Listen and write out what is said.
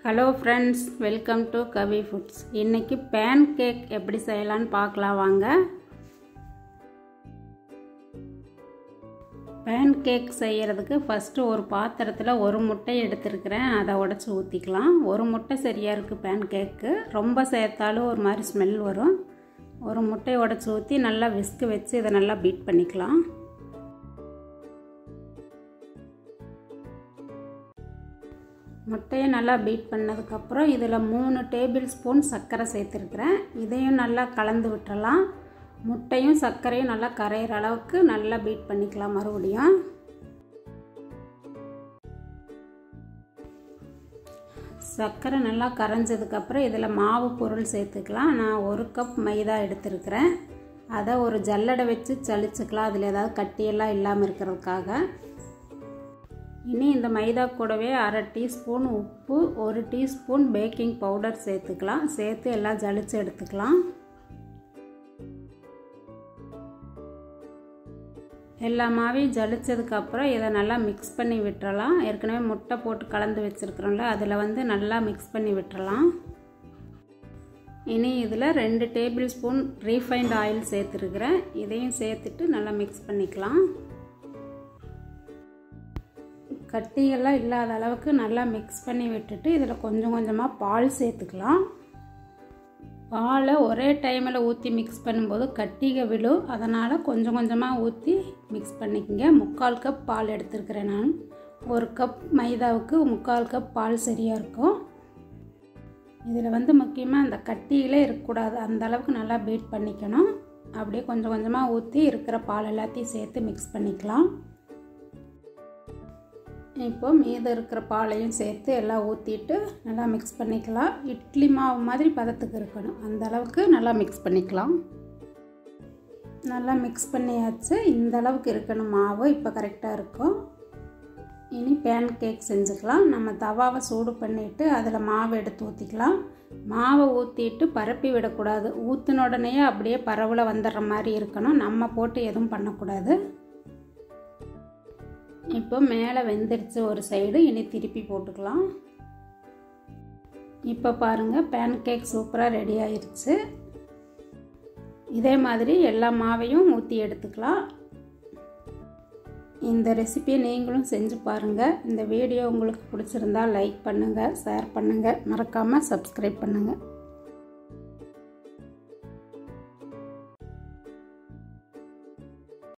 hello friends welcome to Kavi foods இன்றைக்கி pancake எப்படி செய்யலான்னு பார்க்கலாம் வாங்க பேன் கேக் செய்கிறதுக்கு ஃபஸ்ட்டு ஒரு பாத்திரத்தில் ஒரு முட்டை எடுத்துருக்கிறேன் அதை உடச்சி ஊற்றிக்கலாம் ஒரு முட்டை சரியாக இருக்குது பேன் கேக்கு ரொம்ப சேர்த்தாலும் ஒரு மாதிரி ஸ்மெல் வரும் ஒரு முட்டையை உடச்சி ஊற்றி நல்லா விஸ்கு வச்சு இதை நல்லா பீட் பண்ணிக்கலாம் முட்டையை நல்லா பீட் பண்ணதுக்கப்புறம் இதில் மூணு டேபிள் ஸ்பூன் சர்க்கரை சேர்த்துருக்குறேன் இதையும் நல்லா கலந்து விட்டுறலாம் முட்டையும் சர்க்கரையும் நல்லா கரையிற அளவுக்கு நல்லா பீட் பண்ணிக்கலாம் மறுபடியும் சர்க்கரை நல்லா கரைஞ்சதுக்கப்புறம் இதில் மாவு பொருள் சேர்த்துக்கலாம் நான் ஒரு கப் மைதா எடுத்துருக்கிறேன் அதை ஒரு ஜல்லடை வச்சு சளிச்சுக்கலாம் அதில் ஏதாவது கட்டியெல்லாம் இல்லாமல் இருக்கிறதுக்காக இனி இந்த மைதா கூடவே அரை டீஸ்பூன் உப்பு ஒரு டீஸ்பூன் பேக்கிங் பவுடர் சேர்த்துக்கலாம் சேர்த்து எல்லாம் ஜலிச்சு எடுத்துக்கலாம் எல்லா மாவையும் ஜலிச்சதுக்கப்புறம் இதை நல்லா மிக்ஸ் பண்ணி விட்டுறலாம் ஏற்கனவே முட்டை போட்டு கலந்து வச்சுருக்குறோம்ல அதில் வந்து நல்லா மிக்ஸ் பண்ணி விட்டுறலாம் இனி இதில் ரெண்டு டேபிள் ஸ்பூன் ரீஃபைண்ட் ஆயில் சேர்த்துருக்குறேன் இதையும் சேர்த்துட்டு நல்லா மிக்ஸ் பண்ணிக்கலாம் கட்டியெல்லாம் இல்லாத அளவுக்கு நல்லா மிக்ஸ் பண்ணி விட்டுட்டு இதில் கொஞ்சம் கொஞ்சமாக பால் சேர்த்துக்கலாம் பாலை ஒரே டைமில் ஊற்றி மிக்ஸ் பண்ணும்போது கட்டிக விழும் அதனால் கொஞ்சம் கொஞ்சமாக ஊற்றி மிக்ஸ் பண்ணிக்கோங்க முக்கால் கப் பால் எடுத்துருக்கிறேன் நான் ஒரு கப் மைதாவுக்கு முக்கால் கப் பால் சரியாக இருக்கும் இதில் வந்து முக்கியமாக அந்த கட்டியிலே இருக்கக்கூடாது அந்த அளவுக்கு நல்லா பீட் பண்ணிக்கணும் அப்படியே கொஞ்சம் கொஞ்சமாக ஊற்றி இருக்கிற பால் எல்லாத்தையும் சேர்த்து மிக்ஸ் பண்ணிக்கலாம் இப்போ மீதம் இருக்கிற பாலையும் சேர்த்து எல்லாம் ஊற்றிட்டு நல்லா மிக்ஸ் பண்ணிக்கலாம் இட்லி மாவு மாதிரி பதத்துக்கு இருக்கணும் அந்த அளவுக்கு நல்லா மிக்ஸ் பண்ணிக்கலாம் நல்லா மிக்ஸ் பண்ணியாச்சு இந்த அளவுக்கு இருக்கணும் மாவு இப்போ கரெக்டாக இருக்கும் இனி பேன் கேக் செஞ்சுக்கலாம் நம்ம தவாவை சூடு பண்ணிவிட்டு அதில் மாவு எடுத்து ஊற்றிக்கலாம் மாவை ஊற்றிட்டு பரப்பி விடக்கூடாது ஊற்றின உடனே அப்படியே பரவல வந்துடுற மாதிரி இருக்கணும் நம்ம போட்டு எதுவும் பண்ணக்கூடாது இப்போ மேலே வெந்துருச்சு ஒரு சைடு இனி திருப்பி போட்டுக்கலாம் இப்போ பாருங்கள் பேன் கேக் சூப்பராக ரெடி ஆயிடுச்சு இதே மாதிரி எல்லா மாவையும் ஊற்றி எடுத்துக்கலாம் இந்த ரெசிபியை நீங்களும் செஞ்சு பாருங்கள் இந்த வீடியோ உங்களுக்கு பிடிச்சிருந்தா லைக் பண்ணுங்கள் ஷேர் பண்ணுங்கள் மறக்காமல் சப்ஸ்கிரைப் பண்ணுங்கள்